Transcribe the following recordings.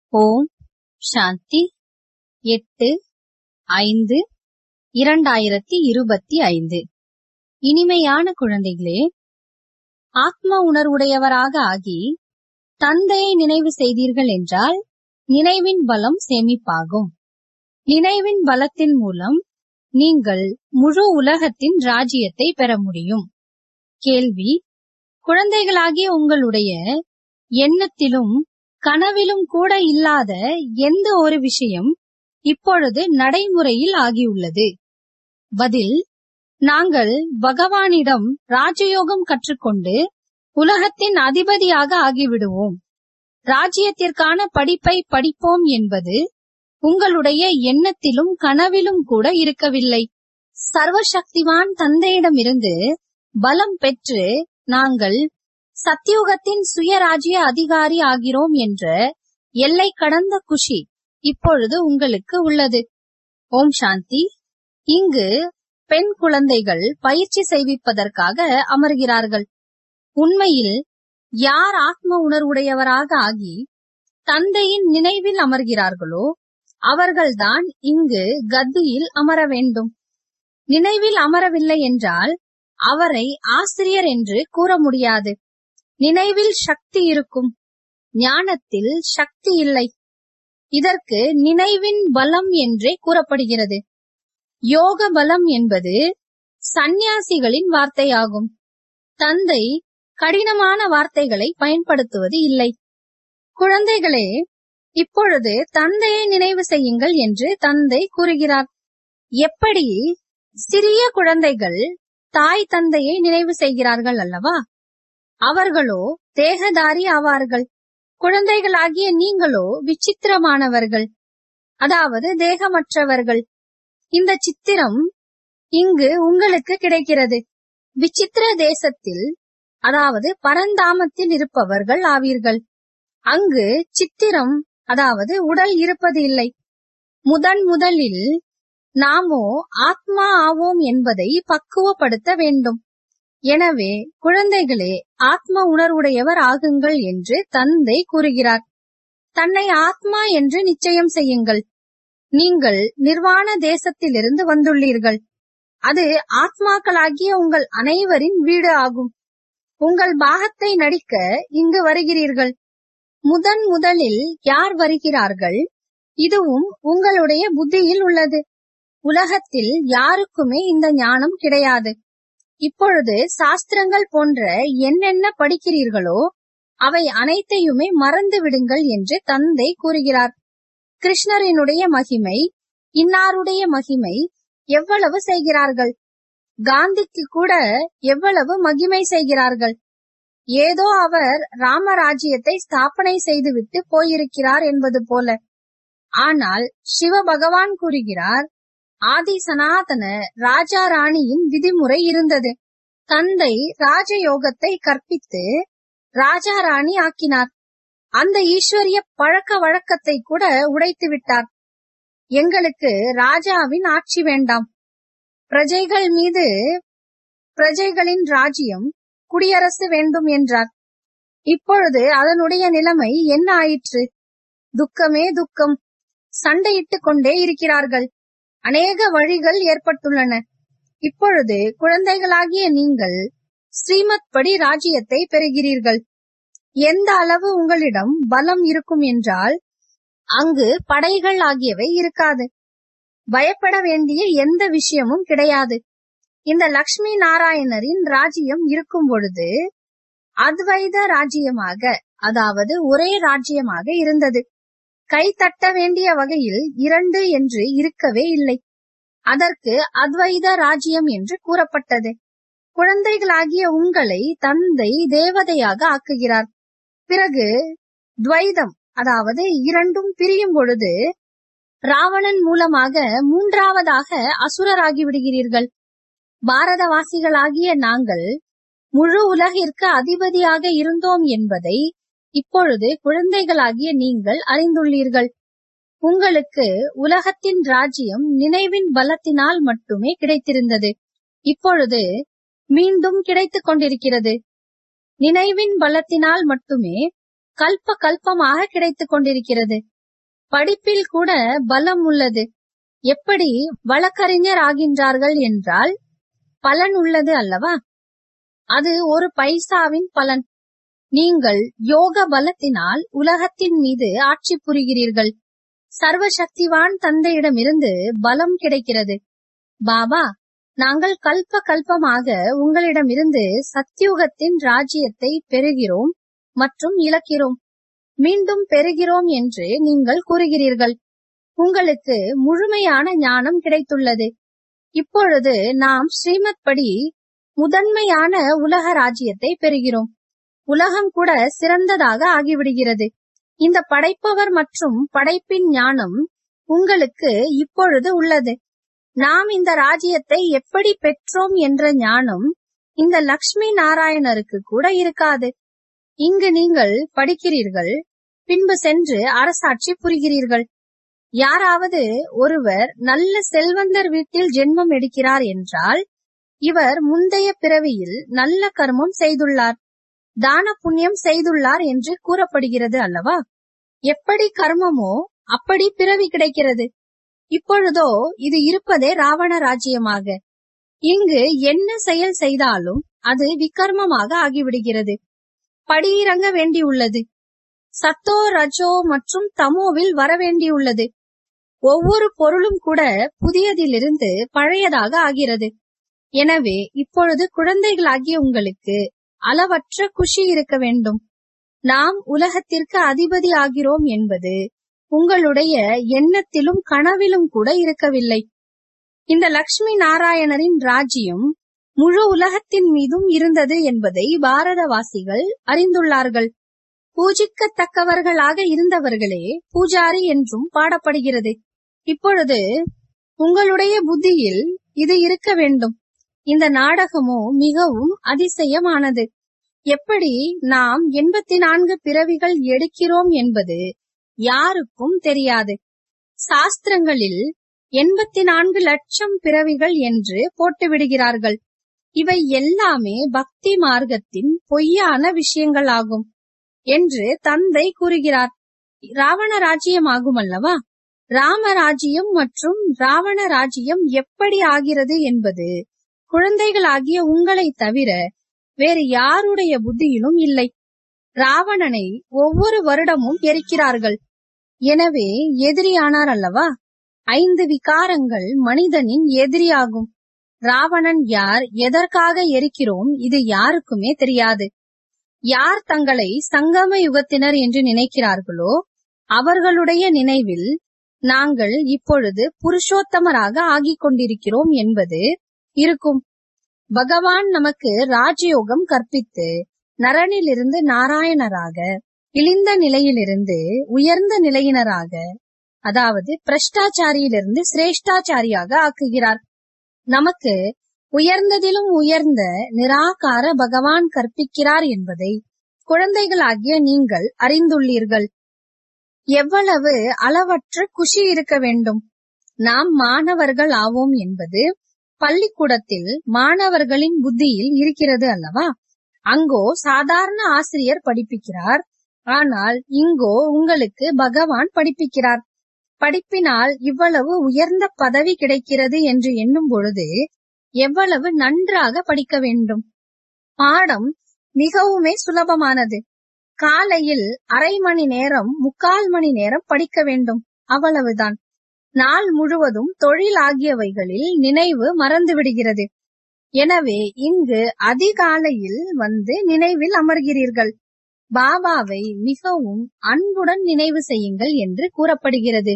ஓம் சாந்தி எட்டு ஐந்து இரண்டாயிரத்தி இருபத்தி ஐந்து இனிமையான குழந்தைகளே ஆத்ம உணர்வுடையவராக ஆகி தந்தையை நினைவு செய்தீர்கள் என்றால் நினைவின் பலம் சேமிப்பாகும் நினைவின் பலத்தின் மூலம் நீங்கள் முழு உலகத்தின் ராஜ்யத்தை பெற முடியும் கேள்வி குழந்தைகளாகிய உங்களுடைய எண்ணத்திலும் கனவிலும் கூட இல்லாத எந்த ஒரு விஷயம் இப்பொழுது நடைமுறையில் ஆகியுள்ளது பதில் நாங்கள் பகவானிடம் ராஜயோகம் கற்றுக்கொண்டு உலகத்தின் அதிபதியாக ஆகிவிடுவோம் ராஜ்யத்திற்கான படிப்பை படிப்போம் என்பது உங்களுடைய எண்ணத்திலும் கனவிலும் கூட இருக்கவில்லை சர்வசக்திவான் தந்தையிடமிருந்து பலம் பெற்று நாங்கள் சத்தியுகத்தின் சுயராஜ்ய அதிகாரி ஆகிறோம் என்ற எல்லை கடந்த குஷி இப்பொழுது உங்களுக்கு உள்ளது ஓம் சாந்தி இங்கு பெண் குழந்தைகள் பயிற்சி செய்விப்பதற்காக அமர்கிறார்கள் உண்மையில் யார் ஆத்ம உணர்வுடையவராக ஆகி தந்தையின் நினைவில் அமர்கிறார்களோ அவர்கள்தான் இங்கு கத்தியில் அமர வேண்டும் நினைவில் அமரவில்லை என்றால் அவரை ஆசிரியர் என்று கூற முடியாது நினைவில் சக்தி இருக்கும் ஞானத்தில் சக்தி இல்லை இதற்கு நினைவின் பலம் என்றே கூறப்படுகிறது யோக பலம் என்பது சந்நியாசிகளின் வார்த்தையாகும் தந்தை கடினமான வார்த்தைகளை பயன்படுத்துவது இல்லை குழந்தைகளே இப்பொழுது தந்தையை நினைவு செய்யுங்கள் என்று தந்தை கூறுகிறார் எப்படி சிறிய குழந்தைகள் தாய் தந்தையை நினைவு செய்கிறார்கள் அல்லவா அவர்களோ தேகதாரி ஆவார்கள் குழந்தைகளாகிய நீங்களோ விசித்திரமானவர்கள் அதாவது தேகமற்றவர்கள் இந்த சித்திரம் இங்கு உங்களுக்கு கிடைக்கிறது விசித்திர தேசத்தில் அதாவது பரந்தாமத்தில் இருப்பவர்கள் ஆவீர்கள் அங்கு சித்திரம் அதாவது உடல் இருப்பது இல்லை முதன் முதலில் நாமோ ஆத்மா ஆவோம் என்பதை பக்குவப்படுத்த வேண்டும் எனவே குழந்தைகளே ஆத்ம உணர்வுடையவர் ஆகுங்கள் என்று தந்தை கூறுகிறார் தன்னை ஆத்மா என்று நிச்சயம் செய்யுங்கள் நீங்கள் நிர்வாண தேசத்திலிருந்து வந்துள்ளீர்கள் அது ஆத்மாக்களாகிய உங்கள் அனைவரின் வீடு ஆகும் உங்கள் பாகத்தை நடிக்க இங்கு வருகிறீர்கள் முதன் முதலில் யார் வருகிறார்கள் இதுவும் உங்களுடைய புத்தியில் உள்ளது உலகத்தில் யாருக்குமே இந்த ஞானம் கிடையாது இப்பொழுது சாஸ்திரங்கள் போன்ற என்னென்ன படிக்கிறீர்களோ அவை அனைத்தையுமே மறந்து விடுங்கள் என்று தந்தை கூறுகிறார் கிருஷ்ணரினுடைய மகிமை இன்னாருடைய மகிமை எவ்வளவு செய்கிறார்கள் காந்திக்கு கூட எவ்வளவு மகிமை செய்கிறார்கள் ஏதோ அவர் ராமராஜ்யத்தை ஸ்தாபனை செய்துவிட்டு போயிருக்கிறார் என்பது போல ஆனால் சிவ பகவான் கூறுகிறார் ஆதி சனாதன ராஜா ராணியின் விதிமுறை இருந்தது தந்தை ராஜயோகத்தை கற்பித்து ராஜா ராணி ஆக்கினார் அந்த ஈஸ்வரிய பழக்க வழக்கத்தை கூட உடைத்து விட்டார் எங்களுக்கு ராஜாவின் ஆட்சி வேண்டாம் பிரஜைகள் மீது பிரஜைகளின் ராஜ்யம் குடியரசு வேண்டும் என்றார் இப்பொழுது அதனுடைய நிலைமை என்ன ஆயிற்று துக்கமே துக்கம் சண்டையிட்டுக் கொண்டே இருக்கிறார்கள் அநேக வழிகள் ஏற்பட்டுள்ளன இப்பொழுது குழந்தைகளாகிய நீங்கள் ஸ்ரீமத் படி ராஜ்யத்தை பெறுகிறீர்கள் எந்த அளவு உங்களிடம் பலம் இருக்கும் என்றால் அங்கு படைகள் ஆகியவை இருக்காது பயப்பட வேண்டிய எந்த விஷயமும் கிடையாது இந்த லக்ஷ்மி நாராயணரின் ராஜ்யம் இருக்கும் பொழுது அத்வைத ராஜ்யமாக அதாவது ஒரே ராஜ்யமாக இருந்தது கை தட்ட வேண்டிய வகையில் இரண்டு என்று இருக்கவே இல்லை அதற்கு அத்வைத ராஜ்யம் என்று கூறப்பட்டது குழந்தைகளாகிய உங்களை தந்தை தேவதையாக ஆக்குகிறார் பிறகு துவைதம் அதாவது இரண்டும் பிரியும் பொழுது ராவணன் மூலமாக மூன்றாவதாக அசுரராகி விடுகிறீர்கள் பாரதவாசிகளாகிய நாங்கள் முழு உலகிற்கு அதிபதியாக இருந்தோம் என்பதை இப்பொழுது குழந்தைகளாகிய நீங்கள் அறிந்துள்ளீர்கள் உங்களுக்கு உலகத்தின் ராஜ்யம் நினைவின் பலத்தினால் மட்டுமே கிடைத்திருந்தது இப்பொழுது மீண்டும் கிடைத்துக் கொண்டிருக்கிறது நினைவின் பலத்தினால் மட்டுமே கல்ப கல்பமாக கிடைத்துக் கொண்டிருக்கிறது படிப்பில் கூட பலம் உள்ளது எப்படி வழக்கறிஞர் ஆகின்றார்கள் என்றால் பலன் உள்ளது அல்லவா அது ஒரு பைசாவின் பலன் நீங்கள் யோக பலத்தினால் உலகத்தின் மீது ஆட்சி புரிகிறீர்கள் சர்வசக்திவான் தந்தையிடமிருந்து பலம் கிடைக்கிறது பாபா நாங்கள் கல்ப கல்பமாக உங்களிடமிருந்து சத்தியுகத்தின் ராஜ்யத்தை பெறுகிறோம் மற்றும் இழக்கிறோம் மீண்டும் பெறுகிறோம் என்று நீங்கள் கூறுகிறீர்கள் உங்களுக்கு முழுமையான ஞானம் கிடைத்துள்ளது இப்பொழுது நாம் ஸ்ரீமத் படி முதன்மையான உலக ராஜ்யத்தை பெறுகிறோம் உலகம் கூட சிறந்ததாக ஆகிவிடுகிறது இந்த படைப்பவர் மற்றும் படைப்பின் ஞானம் உங்களுக்கு இப்பொழுது உள்ளது நாம் இந்த ராஜ்யத்தை எப்படி பெற்றோம் என்ற ஞானம் இந்த லக்ஷ்மி நாராயணருக்கு கூட இருக்காது இங்கு நீங்கள் படிக்கிறீர்கள் பின்பு சென்று அரசாட்சி புரிகிறீர்கள் யாராவது ஒருவர் நல்ல செல்வந்தர் வீட்டில் ஜென்மம் எடுக்கிறார் என்றால் இவர் முந்தைய பிறவியில் நல்ல கர்மம் செய்துள்ளார் தான புண்ணியம் செய்துள்ளார் என்று கூறப்படுகிறது அல்லவா எப்படி கர்மமோ அப்படி பிறவி கிடைக்கிறது இப்பொழுதோ இது இருப்பதே ராவண ராஜ்யமாக இங்கு என்ன செயல் செய்தாலும் அது விகர்மமாக ஆகிவிடுகிறது படியிறங்க வேண்டியுள்ளது சத்தோ ரஜோ மற்றும் தமோவில் வரவேண்டியுள்ளது ஒவ்வொரு பொருளும் கூட புதியதிலிருந்து பழையதாக ஆகிறது எனவே இப்பொழுது குழந்தைகளாகிய உங்களுக்கு அளவற்ற குஷி இருக்க வேண்டும் நாம் உலகத்திற்கு அதிபதி ஆகிறோம் என்பது உங்களுடைய எண்ணத்திலும் கனவிலும் கூட இருக்கவில்லை இந்த லக்ஷ்மி நாராயணரின் ராஜ்யம் முழு உலகத்தின் மீதும் இருந்தது என்பதை பாரதவாசிகள் அறிந்துள்ளார்கள் பூஜிக்கத்தக்கவர்களாக இருந்தவர்களே பூஜாரி என்றும் பாடப்படுகிறது இப்பொழுது உங்களுடைய புத்தியில் இது இருக்க வேண்டும் இந்த நாடகமோ மிகவும் அதிசயமானது எப்படி நாம் எண்பத்தி நான்கு பிறவிகள் எடுக்கிறோம் என்பது யாருக்கும் தெரியாது சாஸ்திரங்களில் எண்பத்தி நான்கு லட்சம் பிறவிகள் என்று போட்டுவிடுகிறார்கள் இவை எல்லாமே பக்தி மார்க்கத்தின் பொய்யான விஷயங்களாகும் என்று தந்தை கூறுகிறார் ராவண ராஜ்யம் ஆகும் அல்லவா ராமராஜ்யம் மற்றும் ராவண ராஜ்யம் எப்படி ஆகிறது என்பது குழந்தைகளாகிய உங்களை தவிர வேறு யாருடைய புத்தியிலும் இல்லை ராவணனை ஒவ்வொரு வருடமும் எரிக்கிறார்கள் எனவே எதிரியானார் அல்லவா ஐந்து விகாரங்கள் மனிதனின் எதிரியாகும் ராவணன் யார் எதற்காக எரிக்கிறோம் இது யாருக்குமே தெரியாது யார் தங்களை சங்கம யுகத்தினர் என்று நினைக்கிறார்களோ அவர்களுடைய நினைவில் நாங்கள் இப்பொழுது புருஷோத்தமராக ஆகிக் கொண்டிருக்கிறோம் என்பது இருக்கும் பகவான் நமக்கு ராஜயோகம் கற்பித்து நரனிலிருந்து நாராயணராக இழிந்த நிலையிலிருந்து உயர்ந்த நிலையினராக அதாவது பிரஷ்டாச்சாரியிலிருந்து சிரேஷ்டாச்சாரியாக ஆக்குகிறார் நமக்கு உயர்ந்ததிலும் உயர்ந்த நிராகார பகவான் கற்பிக்கிறார் என்பதை குழந்தைகளாகிய நீங்கள் அறிந்துள்ளீர்கள் எவ்வளவு அளவற்ற குஷி இருக்க வேண்டும் நாம் மாணவர்கள் ஆவோம் என்பது பள்ளிக்கூடத்தில் மாணவர்களின் புத்தியில் இருக்கிறது அல்லவா அங்கோ சாதாரண ஆசிரியர் படிப்பிக்கிறார் ஆனால் இங்கோ உங்களுக்கு பகவான் படிப்பிக்கிறார் படிப்பினால் இவ்வளவு உயர்ந்த பதவி கிடைக்கிறது என்று எண்ணும் பொழுது எவ்வளவு நன்றாக படிக்க வேண்டும் பாடம் மிகவுமே சுலபமானது காலையில் அரை மணி நேரம் முக்கால் மணி நேரம் படிக்க வேண்டும் அவ்வளவுதான் நாள் முழுவதும் தொழில் ஆகியவைகளில் நினைவு மறந்து விடுகிறது எனவே இங்கு அதிகாலையில் வந்து நினைவில் அமர்கிறீர்கள் பாபாவை மிகவும் அன்புடன் நினைவு செய்யுங்கள் என்று கூறப்படுகிறது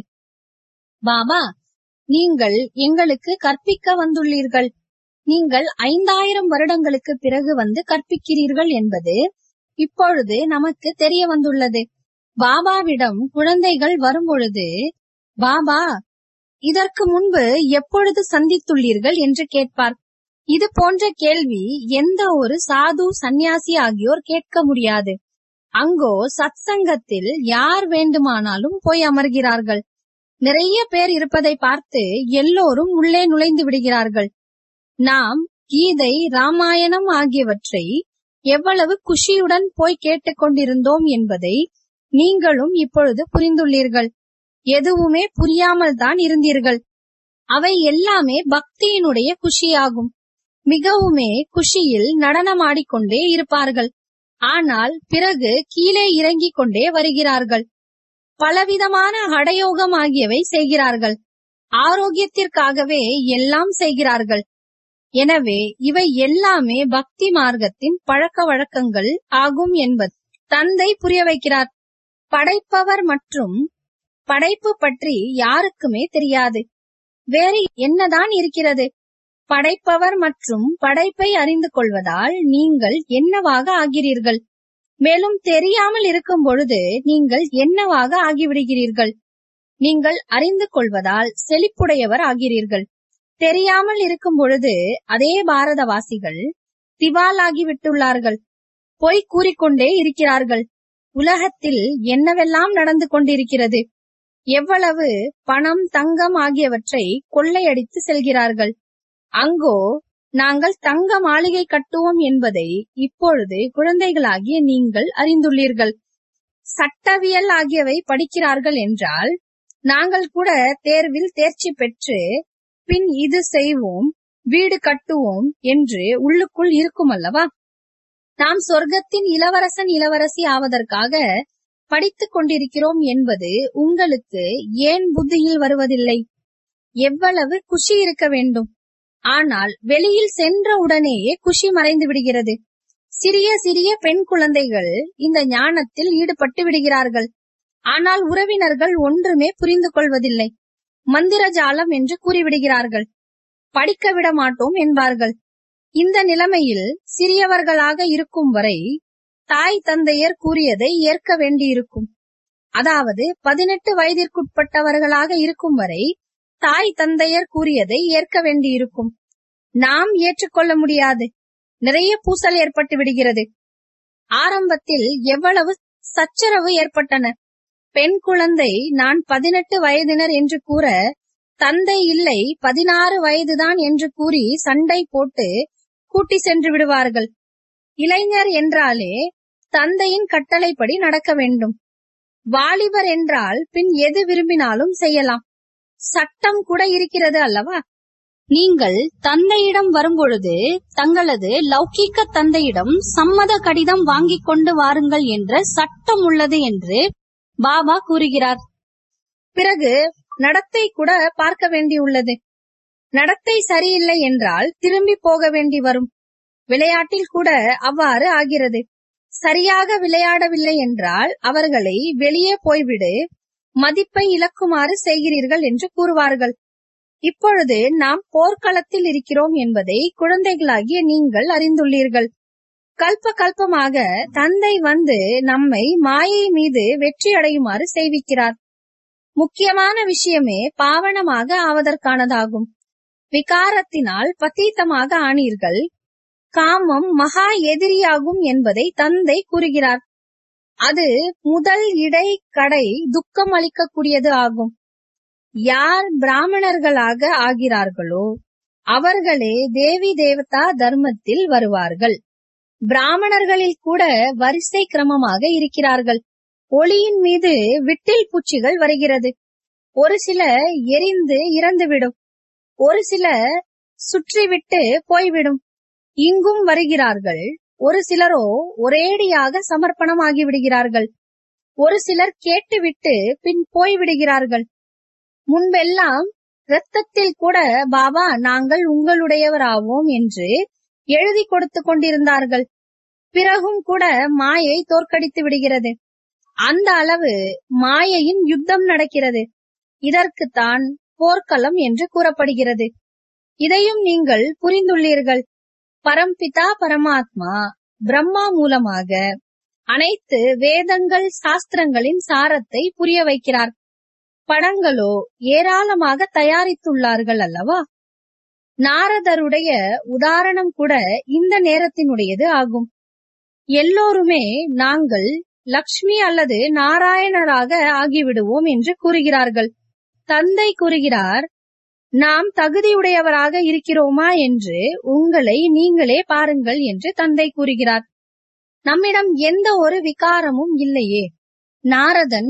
பாபா நீங்கள் எங்களுக்கு கற்பிக்க வந்துள்ளீர்கள் நீங்கள் ஐந்தாயிரம் வருடங்களுக்கு பிறகு வந்து கற்பிக்கிறீர்கள் என்பது இப்பொழுது நமக்கு தெரிய வந்துள்ளது பாபாவிடம் குழந்தைகள் வரும்பொழுது பாபா இதற்கு முன்பு எப்பொழுது சந்தித்துள்ளீர்கள் என்று கேட்பார் இது போன்ற கேள்வி எந்த ஒரு சாது சந்நியாசி ஆகியோர் கேட்க முடியாது அங்கோ சத்சங்கத்தில் யார் வேண்டுமானாலும் போய் அமர்கிறார்கள் நிறைய பேர் இருப்பதை பார்த்து எல்லோரும் உள்ளே நுழைந்து விடுகிறார்கள் நாம் கீதை ராமாயணம் ஆகியவற்றை எவ்வளவு குஷியுடன் போய் கேட்டுக்கொண்டிருந்தோம் என்பதை நீங்களும் இப்பொழுது புரிந்துள்ளீர்கள் எதுவுமே புரியாமல் தான் இருந்தீர்கள் அவை எல்லாமே பக்தியினுடைய குஷியாகும் மிகவுமே குஷியில் நடனமாடிக்கொண்டே இருப்பார்கள் ஆனால் பிறகு கீழே இறங்கிக் கொண்டே வருகிறார்கள் பலவிதமான ஹடயோகம் ஆகியவை செய்கிறார்கள் ஆரோக்கியத்திற்காகவே எல்லாம் செய்கிறார்கள் எனவே இவை எல்லாமே பக்தி மார்க்கத்தின் பழக்க வழக்கங்கள் ஆகும் என்பது தந்தை புரிய வைக்கிறார் படைப்பவர் மற்றும் படைப்பு பற்றி யாருக்குமே தெரியாது வேறு என்னதான் இருக்கிறது படைப்பவர் மற்றும் படைப்பை அறிந்து கொள்வதால் நீங்கள் என்னவாக ஆகிறீர்கள் மேலும் தெரியாமல் இருக்கும் பொழுது நீங்கள் என்னவாக ஆகிவிடுகிறீர்கள் நீங்கள் அறிந்து கொள்வதால் செழிப்புடையவர் ஆகிறீர்கள் தெரியாமல் இருக்கும் பொழுது அதே பாரதவாசிகள் திவாலாகி விட்டுள்ளார்கள் பொய் கூறிக்கொண்டே இருக்கிறார்கள் உலகத்தில் என்னவெல்லாம் நடந்து கொண்டிருக்கிறது எவ்வளவு பணம் தங்கம் ஆகியவற்றை கொள்ளையடித்து செல்கிறார்கள் அங்கோ நாங்கள் தங்க மாளிகை கட்டுவோம் என்பதை இப்பொழுது குழந்தைகளாகிய நீங்கள் அறிந்துள்ளீர்கள் சட்டவியல் ஆகியவை படிக்கிறார்கள் என்றால் நாங்கள் கூட தேர்வில் தேர்ச்சி பெற்று பின் இது செய்வோம் வீடு கட்டுவோம் என்று உள்ளுக்குள் இருக்கும் அல்லவா நாம் சொர்க்கத்தின் இளவரசன் இளவரசி ஆவதற்காக படித்துக் கொண்டிருக்கிறோம் என்பது உங்களுக்கு ஏன் புத்தியில் வருவதில்லை எவ்வளவு குஷி இருக்க வேண்டும் ஆனால் வெளியில் சென்ற உடனேயே குஷி மறைந்து விடுகிறது சிறிய சிறிய பெண் குழந்தைகள் இந்த ஞானத்தில் ஈடுபட்டு விடுகிறார்கள் ஆனால் உறவினர்கள் ஒன்றுமே புரிந்து கொள்வதில்லை மந்திர ஜாலம் என்று கூறிவிடுகிறார்கள் படிக்க விட மாட்டோம் என்பார்கள் இந்த நிலைமையில் சிறியவர்களாக இருக்கும் வரை தாய் தந்தையர் கூறியதை ஏற்க வேண்டியிருக்கும் அதாவது பதினெட்டு வயதிற்குட்பட்டவர்களாக இருக்கும் வரை தாய் தந்தையர் கூறியதை ஏற்க வேண்டியிருக்கும் நாம் ஏற்றுக்கொள்ள முடியாது நிறைய பூசல் ஏற்பட்டு விடுகிறது ஆரம்பத்தில் எவ்வளவு சச்சரவு ஏற்பட்டன பெண் குழந்தை நான் பதினெட்டு வயதினர் என்று கூற தந்தை இல்லை பதினாறு வயதுதான் என்று கூறி சண்டை போட்டு கூட்டி சென்று விடுவார்கள் இளைஞர் என்றாலே தந்தையின் கட்டளைப்படி நடக்க வேண்டும் வாலிபர் என்றால் பின் எது விரும்பினாலும் செய்யலாம் சட்டம் கூட இருக்கிறது அல்லவா நீங்கள் தந்தையிடம் வரும்பொழுது தங்களது லௌகீக தந்தையிடம் சம்மத கடிதம் வாங்கிக் கொண்டு வாருங்கள் என்ற சட்டம் உள்ளது என்று பாபா கூறுகிறார் பிறகு நடத்தை கூட பார்க்க வேண்டியுள்ளது நடத்தை சரியில்லை என்றால் திரும்பி போக வேண்டி வரும் விளையாட்டில் கூட அவ்வாறு ஆகிறது சரியாக விளையாடவில்லை என்றால் அவர்களை வெளியே போய்விடு மதிப்பை இழக்குமாறு செய்கிறீர்கள் என்று கூறுவார்கள் இப்பொழுது நாம் போர்க்களத்தில் இருக்கிறோம் என்பதை குழந்தைகளாகிய நீங்கள் அறிந்துள்ளீர்கள் கல்ப கல்பமாக தந்தை வந்து நம்மை மாயை மீது வெற்றி அடையுமாறு செய்விக்கிறார் முக்கியமான விஷயமே பாவனமாக ஆவதற்கானதாகும் விகாரத்தினால் பத்தீத்தமாக ஆனீர்கள் காமம் மகா எதிரியாகும் என்பதை தந்தை கூறுகிறார் அது முதல் இடை கடை துக்கம் அளிக்கக்கூடியது ஆகும் யார் பிராமணர்களாக ஆகிறார்களோ அவர்களே தேவி தேவதா தர்மத்தில் வருவார்கள் பிராமணர்களில் கூட வரிசை கிரமமாக இருக்கிறார்கள் ஒளியின் மீது விட்டில் பூச்சிகள் வருகிறது ஒரு சில எரிந்து இறந்துவிடும் ஒரு சில சுற்றிவிட்டு போய்விடும் இங்கும் வருகிறார்கள் ஒரு சிலரோ ஒரேடியாக சமர்ப்பணமாகி விடுகிறார்கள் ஒரு சிலர் கேட்டுவிட்டு பின் போய்விடுகிறார்கள் முன்பெல்லாம் இரத்தத்தில் கூட பாபா நாங்கள் உங்களுடையவராவோம் என்று எழுதி கொடுத்து கொண்டிருந்தார்கள் பிறகும் கூட மாயை தோற்கடித்து விடுகிறது அந்த அளவு மாயையின் யுத்தம் நடக்கிறது இதற்குத்தான் போர்க்களம் என்று கூறப்படுகிறது இதையும் நீங்கள் புரிந்துள்ளீர்கள் பரம்பிதா பரமாத்மா பிரம்மா மூலமாக அனைத்து வேதங்கள் சாஸ்திரங்களின் சாரத்தை புரிய வைக்கிறார் படங்களோ ஏராளமாக தயாரித்துள்ளார்கள் அல்லவா நாரதருடைய உதாரணம் கூட இந்த நேரத்தினுடையது ஆகும் எல்லோருமே நாங்கள் லக்ஷ்மி அல்லது நாராயணராக ஆகிவிடுவோம் என்று கூறுகிறார்கள் தந்தை கூறுகிறார் நாம் தகுதியுடையவராக இருக்கிறோமா என்று உங்களை நீங்களே பாருங்கள் என்று தந்தை கூறுகிறார் நம்மிடம் எந்த ஒரு விகாரமும் இல்லையே நாரதன்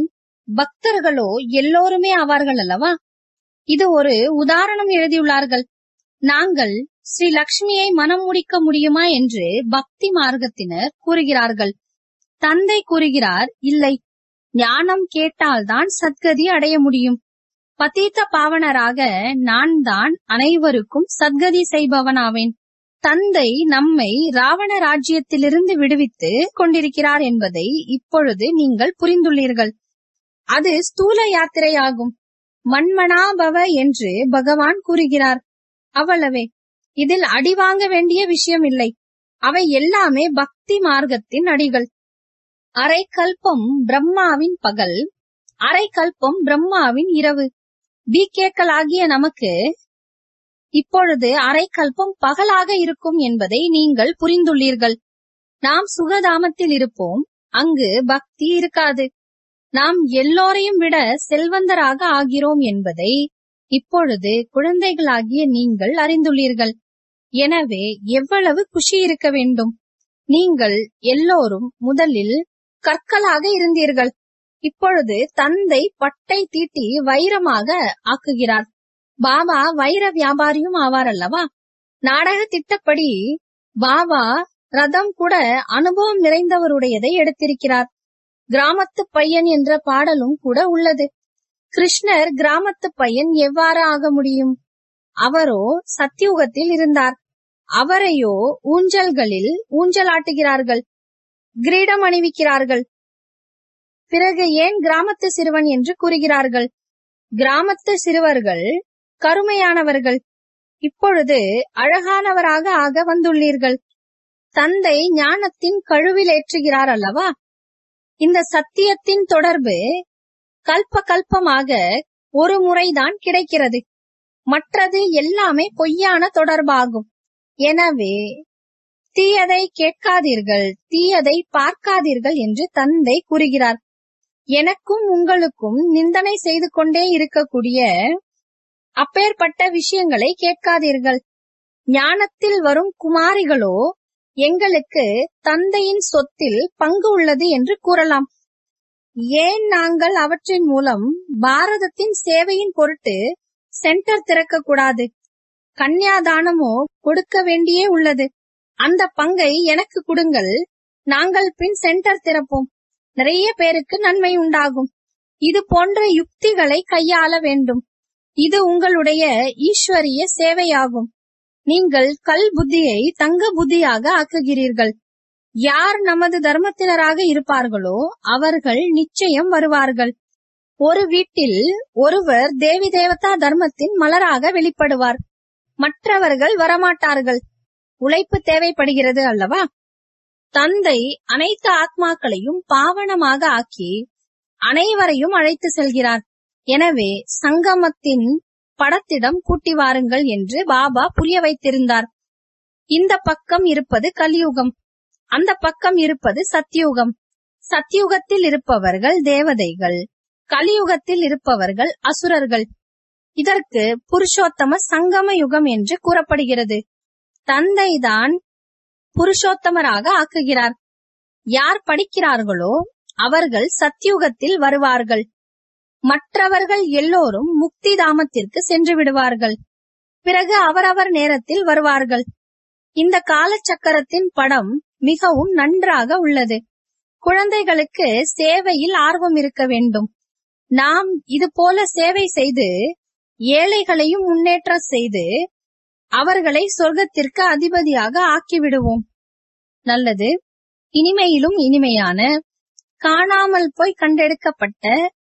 பக்தர்களோ எல்லோருமே ஆவார்கள் அல்லவா இது ஒரு உதாரணம் எழுதியுள்ளார்கள் நாங்கள் ஸ்ரீ லக்ஷ்மியை மனம் முடிக்க முடியுமா என்று பக்தி மார்க்கத்தினர் கூறுகிறார்கள் தந்தை கூறுகிறார் இல்லை ஞானம் கேட்டால்தான் சத்கதி அடைய முடியும் பதீத்த பாவனராக நான் தான் அனைவருக்கும் சத்கதி செய்பவனாவேன் தந்தை நம்மை ராவண ராஜ்யத்திலிருந்து விடுவித்து கொண்டிருக்கிறார் என்பதை இப்பொழுது நீங்கள் புரிந்துள்ளீர்கள் அது ஸ்தூல யாத்திரையாகும் மண்மனாபவ என்று பகவான் கூறுகிறார் அவ்வளவே இதில் அடி வாங்க வேண்டிய விஷயம் இல்லை அவை எல்லாமே பக்தி மார்க்கத்தின் அடிகள் அரை கல்பம் பிரம்மாவின் பகல் அரை கல்பம் பிரம்மாவின் இரவு பிகேக்களாகிய நமக்கு இப்பொழுது அரை கல்பம் பகலாக இருக்கும் என்பதை நீங்கள் புரிந்துள்ளீர்கள் நாம் சுகதாமத்தில் இருப்போம் அங்கு பக்தி இருக்காது நாம் எல்லோரையும் விட செல்வந்தராக ஆகிறோம் என்பதை இப்பொழுது குழந்தைகளாகிய நீங்கள் அறிந்துள்ளீர்கள் எனவே எவ்வளவு குஷி இருக்க வேண்டும் நீங்கள் எல்லோரும் முதலில் கற்களாக இருந்தீர்கள் இப்பொழுது தந்தை பட்டை தீட்டி வைரமாக ஆக்குகிறார் பாபா வைர வியாபாரியும் ஆவார் அல்லவா நாடக திட்டப்படி பாபா ரதம் கூட அனுபவம் நிறைந்தவருடையதை எடுத்திருக்கிறார் கிராமத்து பையன் என்ற பாடலும் கூட உள்ளது கிருஷ்ணர் கிராமத்து பையன் எவ்வாறு ஆக முடியும் அவரோ சத்தியுகத்தில் இருந்தார் அவரையோ ஊஞ்சல்களில் ஊஞ்சலாட்டுகிறார்கள் கிரீடம் அணிவிக்கிறார்கள் பிறகு ஏன் கிராமத்து சிறுவன் என்று கூறுகிறார்கள் கிராமத்து சிறுவர்கள் கருமையானவர்கள் இப்பொழுது அழகானவராக ஆக வந்துள்ளீர்கள் தந்தை ஞானத்தின் கழுவில் ஏற்றுகிறார் அல்லவா இந்த சத்தியத்தின் தொடர்பு கல்ப கல்பமாக ஒரு முறைதான் கிடைக்கிறது மற்றது எல்லாமே பொய்யான தொடர்பாகும் எனவே தீயதை கேட்காதீர்கள் தீயதை பார்க்காதீர்கள் என்று தந்தை கூறுகிறார் எனக்கும் உங்களுக்கும் நிந்தனை செய்து கொண்டே இருக்கக்கூடிய அப்பேற்பட்ட விஷயங்களை கேட்காதீர்கள் ஞானத்தில் வரும் குமாரிகளோ எங்களுக்கு தந்தையின் சொத்தில் பங்கு உள்ளது என்று கூறலாம் ஏன் நாங்கள் அவற்றின் மூலம் பாரதத்தின் சேவையின் பொருட்டு சென்டர் திறக்க கூடாது கன்னியாதானமோ கொடுக்க வேண்டியே உள்ளது அந்த பங்கை எனக்கு கொடுங்கள் நாங்கள் பின் சென்டர் திறப்போம் நிறைய பேருக்கு நன்மை உண்டாகும் இது போன்ற யுக்திகளை கையாள வேண்டும் இது உங்களுடைய ஈஸ்வரிய சேவையாகும் நீங்கள் கல் புத்தியை தங்க புத்தியாக ஆக்குகிறீர்கள் யார் நமது தர்மத்தினராக இருப்பார்களோ அவர்கள் நிச்சயம் வருவார்கள் ஒரு வீட்டில் ஒருவர் தேவி தேவதா தர்மத்தின் மலராக வெளிப்படுவார் மற்றவர்கள் வரமாட்டார்கள் உழைப்பு தேவைப்படுகிறது அல்லவா தந்தை அனைத்து ஆத்மாக்களையும் பாவனமாக ஆக்கி அனைவரையும் அழைத்து செல்கிறார் எனவே சங்கமத்தின் படத்திடம் கூட்டி வாருங்கள் என்று பாபா புரிய வைத்திருந்தார் இந்த பக்கம் இருப்பது கலியுகம் அந்த பக்கம் இருப்பது சத்தியுகம் சத்தியுகத்தில் இருப்பவர்கள் தேவதைகள் கலியுகத்தில் இருப்பவர்கள் அசுரர்கள் இதற்கு புருஷோத்தம சங்கம யுகம் என்று கூறப்படுகிறது தந்தைதான் புருஷோத்தமராக ஆக்குகிறார் யார் படிக்கிறார்களோ அவர்கள் சத்தியுகத்தில் வருவார்கள் மற்றவர்கள் எல்லோரும் முக்தி தாமத்திற்கு சென்று விடுவார்கள் பிறகு அவரவர் நேரத்தில் வருவார்கள் இந்த காலச்சக்கரத்தின் படம் மிகவும் நன்றாக உள்ளது குழந்தைகளுக்கு சேவையில் ஆர்வம் இருக்க வேண்டும் நாம் இது போல சேவை செய்து ஏழைகளையும் முன்னேற்ற செய்து அவர்களை சொர்க்கத்திற்கு அதிபதியாக ஆக்கிவிடுவோம் நல்லது இனிமையிலும் இனிமையான காணாமல் போய் கண்டெடுக்கப்பட்ட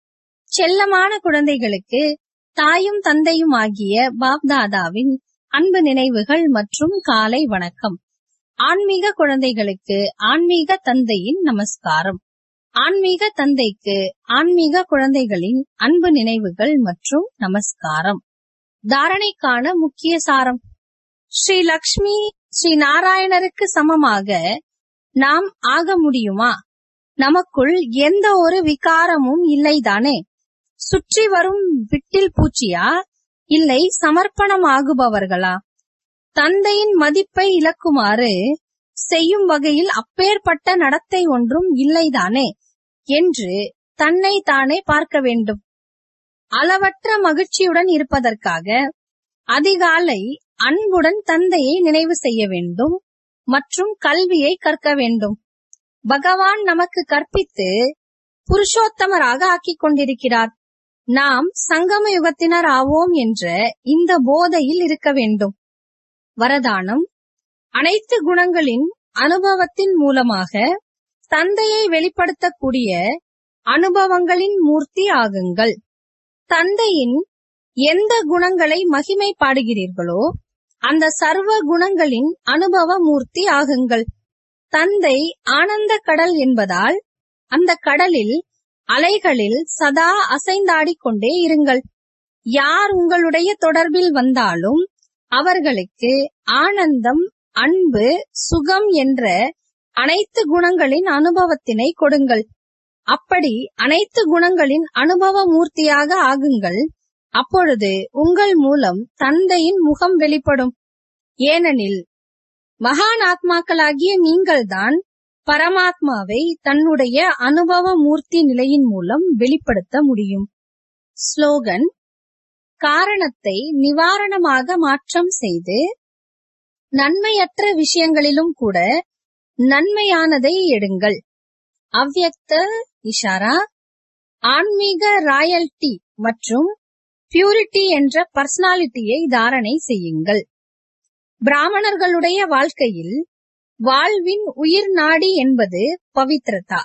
செல்லமான குழந்தைகளுக்கு தாயும் தந்தையும் ஆகிய பாப்தாதாவின் அன்பு நினைவுகள் மற்றும் காலை வணக்கம் ஆன்மீக குழந்தைகளுக்கு ஆன்மீக தந்தையின் நமஸ்காரம் ஆன்மீக தந்தைக்கு ஆன்மீக குழந்தைகளின் அன்பு நினைவுகள் மற்றும் நமஸ்காரம் தாரணைக்கான முக்கிய சாரம் ஸ்ரீ லக்ஷ்மி ஸ்ரீ நாராயணருக்கு சமமாக நாம் ஆக முடியுமா நமக்குள் எந்த ஒரு விகாரமும் இல்லைதானே சுற்றி வரும் விட்டில் பூச்சியா இல்லை சமர்ப்பணமாகுபவர்களா தந்தையின் மதிப்பை இழக்குமாறு செய்யும் வகையில் அப்பேற்பட்ட நடத்தை ஒன்றும் இல்லைதானே என்று தன்னை தானே பார்க்க வேண்டும் அளவற்ற மகிழ்ச்சியுடன் இருப்பதற்காக அதிகாலை அன்புடன் தந்தையை நினைவு செய்ய வேண்டும் மற்றும் கல்வியை கற்க வேண்டும் பகவான் நமக்கு கற்பித்து புருஷோத்தமராக ஆக்கிக் கொண்டிருக்கிறார் நாம் சங்கம யுகத்தினர் ஆவோம் என்ற இந்த போதையில் இருக்க வேண்டும் வரதானம் அனைத்து குணங்களின் அனுபவத்தின் மூலமாக தந்தையை வெளிப்படுத்தக்கூடிய அனுபவங்களின் மூர்த்தி ஆகுங்கள் தந்தையின் எந்த குணங்களை மகிமை பாடுகிறீர்களோ அந்த சர்வ குணங்களின் அனுபவ மூர்த்தி ஆகுங்கள் தந்தை ஆனந்த கடல் என்பதால் அந்த கடலில் அலைகளில் சதா அசைந்தாடிக் கொண்டே இருங்கள் யார் உங்களுடைய தொடர்பில் வந்தாலும் அவர்களுக்கு ஆனந்தம் அன்பு சுகம் என்ற அனைத்து குணங்களின் அனுபவத்தினை கொடுங்கள் அப்படி அனைத்து குணங்களின் அனுபவ மூர்த்தியாக ஆகுங்கள் அப்பொழுது உங்கள் மூலம் தந்தையின் முகம் வெளிப்படும் ஏனெனில் மகான் ஆத்மாக்களாகிய நீங்கள்தான் பரமாத்மாவை தன்னுடைய அனுபவ மூர்த்தி நிலையின் மூலம் வெளிப்படுத்த முடியும் ஸ்லோகன் காரணத்தை நிவாரணமாக மாற்றம் செய்து நன்மையற்ற விஷயங்களிலும் கூட நன்மையானதை எடுங்கள் அவ்யக்த இஷாரா ஆன்மீக ராயல்டி மற்றும் பியூரிட்டி என்ற பர்சனாலிட்டியை தாரணை செய்யுங்கள் பிராமணர்களுடைய வாழ்க்கையில் வாழ்வின் உயிர் நாடி என்பது பவித்ரதா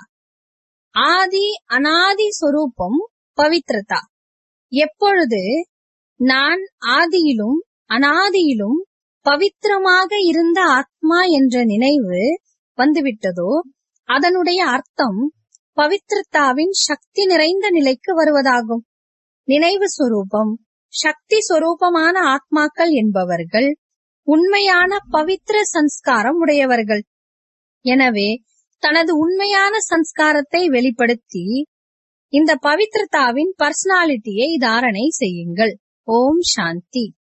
ஆதி அனாதி சொரூபம் பவித்ரதா எப்பொழுது நான் ஆதியிலும் அனாதியிலும் பவித்திரமாக இருந்த ஆத்மா என்ற நினைவு வந்துவிட்டதோ அதனுடைய அர்த்தம் பவித்ரதாவின் சக்தி நிறைந்த நிலைக்கு வருவதாகும் நினைவு சொரூபம் சக்தி சொரூபமான ஆத்மாக்கள் என்பவர்கள் உண்மையான பவித்திர சன்ஸ்காரம் உடையவர்கள் எனவே தனது உண்மையான சன்ஸ்காரத்தை வெளிப்படுத்தி இந்த பவித்ரதாவின் பர்சனாலிட்டியை தாரணை செய்யுங்கள் ஓம் சாந்தி